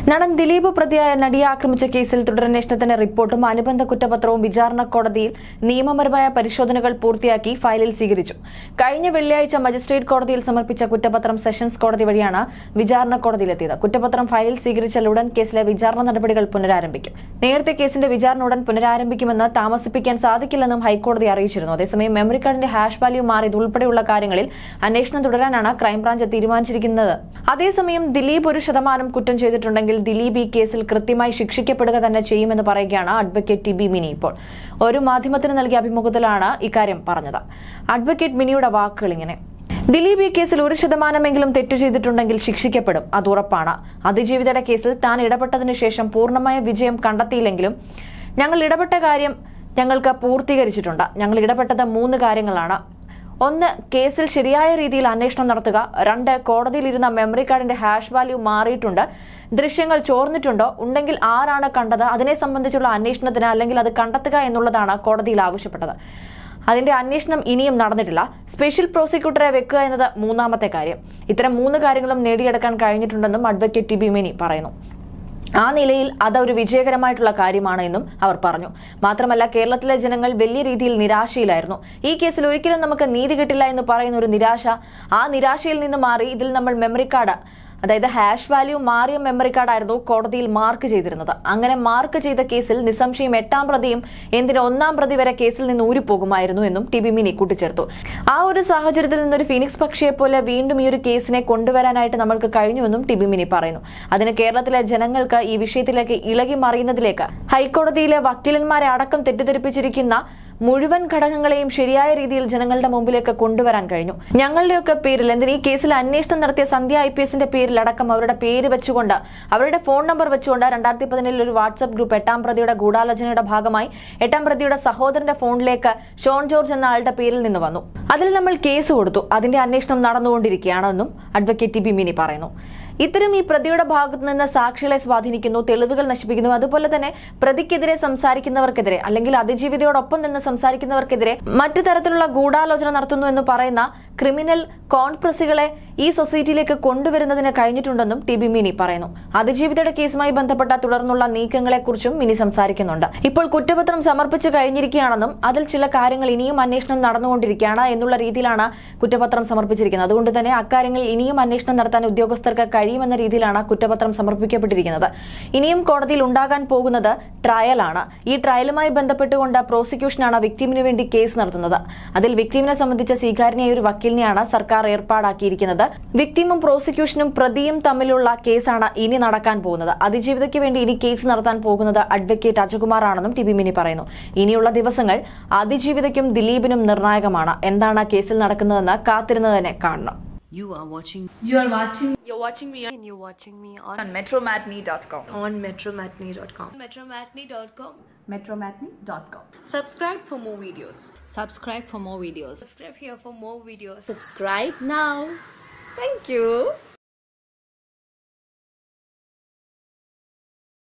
നടൻ ദിലീപ് പ്രതിയായ നടിയെ ആക്രമിച്ച കേസിൽ തുടരന്വേഷണത്തിന്റെ റിപ്പോർട്ടും അനുബന്ധ കുറ്റപത്രവും വിചാരണ കോടതിയിൽ നിയമപരമായ പരിശോധനകൾ പൂർത്തിയാക്കി ഫയലിൽ സ്വീകരിച്ചു കഴിഞ്ഞ വെള്ളിയാഴ്ച മജിസ്ട്രേറ്റ് കോടതിയിൽ സമർപ്പിച്ച കുറ്റപത്രം സെഷൻസ് കോടതി വഴിയാണ് വിചാരണ കോടതിയിലെത്തിയത് കുറ്റപത്രം ഫയലിൽ സ്വീകരിച്ചാൽ ഉടൻ കേസിലെ വിചാരണ നടപടികൾ പുനരാരംഭിക്കും നേരത്തെ കേസിന്റെ വിചാരണ ഉടൻ പുനരാരംഭിക്കുമെന്ന് താമസിപ്പിക്കാൻ സാധിക്കില്ലെന്നും ഹൈക്കോടതി അറിയിച്ചിരുന്നു അതേസമയം മെമ്മറി കാർഡിന്റെ ഹാഷ് വാല്യൂ മാറിയത് ഉൾപ്പെടെയുള്ള കാര്യങ്ങളിൽ അന്വേഷണം തുടരാനാണ് ക്രൈംബ്രാഞ്ച് തീരുമാനിച്ചിരിക്കുന്നത് അതേസമയം ദിലീപ് ഒരു ശതമാനം കുറ്റം ചെയ്തിട്ടുണ്ടെങ്കിൽ ദിലീപ് ഈ കേസിൽ കൃത്യമായി ശിക്ഷിക്കപ്പെടുക തന്നെ ചെയ്യുമെന്ന് പറയുകയാണ് അഡ്വക്കേറ്റ് ടി ബി മിനി ഇപ്പോൾ ഒരു മാധ്യമത്തിന് നൽകിയ അഭിമുഖത്തിലാണ് ഇക്കാര്യം പറഞ്ഞത് അഡ്വക്കേറ്റ് മിനിയുടെ വാക്കുകൾ ഇങ്ങനെ ദിലീപ് ഈ കേസിൽ ഒരു ശതമാനമെങ്കിലും തെറ്റു ചെയ്തിട്ടുണ്ടെങ്കിൽ ശിക്ഷിക്കപ്പെടും അത് ഉറപ്പാണ് അതിജീവിതയുടെ കേസിൽ താൻ ഇടപെട്ടതിനു ശേഷം പൂർണ്ണമായ വിജയം കണ്ടെത്തിയില്ലെങ്കിലും ഞങ്ങൾ ഇടപെട്ട കാര്യം ഞങ്ങൾക്ക് പൂർത്തീകരിച്ചിട്ടുണ്ട് ഞങ്ങൾ ഇടപെട്ടത് മൂന്ന് കാര്യങ്ങളാണ് ഒന്ന് കേസിൽ ശരിയായ രീതിയിൽ അന്വേഷണം നടത്തുക രണ്ട് കോടതിയിലിരുന്ന മെമ്മറി കാർഡിന്റെ ഹാഷ് വാല്യൂ മാറിയിട്ടുണ്ട് ദൃശ്യങ്ങൾ ചോർന്നിട്ടുണ്ടോ ഉണ്ടെങ്കിൽ ആരാണ് കണ്ടത് അതിനെ സംബന്ധിച്ചുള്ള അന്വേഷണത്തിന് അല്ലെങ്കിൽ അത് കണ്ടെത്തുക എന്നുള്ളതാണ് കോടതിയിൽ ആവശ്യപ്പെട്ടത് അതിന്റെ അന്വേഷണം ഇനിയും നടന്നിട്ടില്ല സ്പെഷ്യൽ പ്രോസിക്യൂട്ടറെ വെക്കുക എന്നത് മൂന്നാമത്തെ കാര്യം ഇത്തരം മൂന്ന് കാര്യങ്ങളും നേടിയെടുക്കാൻ കഴിഞ്ഞിട്ടുണ്ടെന്നും അഡ്വക്കേറ്റ് ടി ബി മിനി പറയുന്നു ആ നിലയിൽ അത് ഒരു വിജയകരമായിട്ടുള്ള കാര്യമാണ് എന്നും അവർ പറഞ്ഞു മാത്രമല്ല കേരളത്തിലെ ജനങ്ങൾ വലിയ രീതിയിൽ നിരാശയിലായിരുന്നു ഈ കേസിൽ ഒരിക്കലും നമുക്ക് നീതി കിട്ടില്ല എന്ന് പറയുന്ന ഒരു നിരാശ ആ നിരാശയിൽ നിന്ന് മാറി ഇതിൽ നമ്മൾ മെമ്മറി കാർഡ് അതായത് ഹാഷ് വാല്യൂ മാറിയ മെമ്മറി കാർഡായിരുന്നു കോടതിയിൽ മാർക്ക് ചെയ്തിരുന്നത് അങ്ങനെ മാർക്ക് ചെയ്ത കേസിൽ നിസ്സംശയം എട്ടാം പ്രതിയും എന്തിന് ഒന്നാം പ്രതി വരെ കേസിൽ നിന്ന് ഊരിപ്പോകുമായിരുന്നു എന്നും ടി ബി മിനി കൂട്ടിച്ചേർത്തു ആ ഒരു സാഹചര്യത്തിൽ നിന്നൊരു ഫീനിക്സ് പക്ഷിയെ പോലെ വീണ്ടും ഈ ഒരു കേസിനെ കൊണ്ടുവരാനായിട്ട് നമ്മൾക്ക് കഴിഞ്ഞുവെന്നും ടി ബി മിനി പറയുന്നു അതിന് കേരളത്തിലെ ജനങ്ങൾക്ക് ഈ വിഷയത്തിലേക്ക് ഇളകി മറിയുന്നതിലേക്ക് ഹൈക്കോടതിയിലെ വക്കീലന്മാരെ അടക്കം തെറ്റിദ്ധരിപ്പിച്ചിരിക്കുന്ന മുഴുവൻ ഘടകങ്ങളെയും ശരിയായ രീതിയിൽ ജനങ്ങളുടെ മുമ്പിലേക്ക് കൊണ്ടുവരാൻ കഴിഞ്ഞു ഞങ്ങളുടെയൊക്കെ പേരിൽ എന്തിന് ഈ കേസിൽ അന്വേഷണം നടത്തിയ സന്ധ്യ ഐ പി എസിന്റെ പേരിൽ അടക്കം അവരുടെ പേര് വെച്ചുകൊണ്ട് അവരുടെ ഫോൺ നമ്പർ വെച്ചുകൊണ്ട് രണ്ടായിരത്തി പതിനേഴിൽ ഒരു വാട്സ്ആപ്പ് ഗ്രൂപ്പ് എട്ടാം പ്രതിയുടെ ഗൂഢാലോചനയുടെ ഭാഗമായി എട്ടാം പ്രതിയുടെ സഹോദരന്റെ ഫോണിലേക്ക് ഷോൺ ജോർജ് എന്ന ആളുടെ പേരിൽ നിന്ന് വന്നു അതിൽ നമ്മൾ കേസ് കൊടുത്തു അതിന്റെ അന്വേഷണം നടന്നുകൊണ്ടിരിക്കുകയാണെന്നും അഡ്വക്കേറ്റ് ടി ബി മിനി പറയുന്നു ഇത്തരം ഈ പ്രതിയുടെ ഭാഗത്തു നിന്ന് സാക്ഷികളെ സ്വാധീനിക്കുന്നു തെളിവുകൾ നശിപ്പിക്കുന്നു അതുപോലെ തന്നെ പ്രതിക്കെതിരെ സംസാരിക്കുന്നവർക്കെതിരെ അല്ലെങ്കിൽ അതിജീവിതയോടൊപ്പം നിന്ന് സംസാരിക്കുന്നവർക്കെതിരെ മറ്റു തരത്തിലുള്ള ഗൂഢാലോചന നടത്തുന്നു എന്ന് പറയുന്ന ക്രിമിനൽ കോൺപ്രസികളെ ഈ സൊസൈറ്റിയിലേക്ക് കൊണ്ടുവരുന്നതിന് കഴിഞ്ഞിട്ടുണ്ടെന്നും ടി ബി മിനി പറയുന്നു അതിജീവിതയുടെ കേസുമായി ബന്ധപ്പെട്ട തുടർന്നുള്ള നീക്കങ്ങളെക്കുറിച്ചും മിനി സംസാരിക്കുന്നുണ്ട് ഇപ്പോൾ കുറ്റപത്രം സമർപ്പിച്ചു കഴിഞ്ഞിരിക്കുകയാണെന്നും അതിൽ ചില കാര്യങ്ങൾ ഇനിയും അന്വേഷണം നടന്നുകൊണ്ടിരിക്കുകയാണ് എന്നുള്ള രീതിയിലാണ് കുറ്റപത്രം സമർപ്പിച്ചിരിക്കുന്നത് അതുകൊണ്ട് തന്നെ അക്കാര്യങ്ങളിൽ ഇനിയും അന്വേഷണം നടത്താൻ ഉദ്യോഗസ്ഥർക്ക് കഴിയുമെന്ന രീതിയിലാണ് കുറ്റപത്രം സമർപ്പിക്കപ്പെട്ടിരിക്കുന്നത് ഇനിയും കോടതിയിൽ ഉണ്ടാകാൻ പോകുന്നത് ട്രയലാണ് ഈ ട്രയലുമായി ബന്ധപ്പെട്ടുകൊണ്ട് പ്രോസിക്യൂഷനാണ് വിക്ടിമിന് വേണ്ടി കേസ് നടത്തുന്നത് അതിൽ വിക്ടിമിനെ സംബന്ധിച്ച സ്വീകാര്യനായ ഒരു വക്കീലിനെയാണ് സർക്കാർ ഏർപ്പാടാക്കിയിരിക്കുന്നത് വിക്ടിമും പ്രോസിക്യൂഷനും പ്രതിയും തമ്മിലുള്ള കേസാണ് ഇനി നടക്കാൻ പോകുന്നത് അതിജീവിതയ്ക്ക് വേണ്ടി ഇനി കേസ് നടത്താൻ പോകുന്നത് അഡ്വക്കേറ്റ് അജകുമാർ ആണെന്നും ടി ബി മിനി പറയുന്നു ഇനിയുള്ള ദിവസങ്ങൾ അതിജീവിതയ്ക്കും ദിലീപിനും നിർണായകമാണ് എന്താണ് കേസിൽ നടക്കുന്നതെന്ന് കാത്തിരുന്ന് തന്നെ കാണണം You are watching You are watching You're watching me on, and you're watching me on, on metromatney.com. on metromatney.com. Metromatney.com. metromatney.com Subscribe for more videos. Subscribe for more videos. Subscribe here for more videos. Subscribe now. Thank you.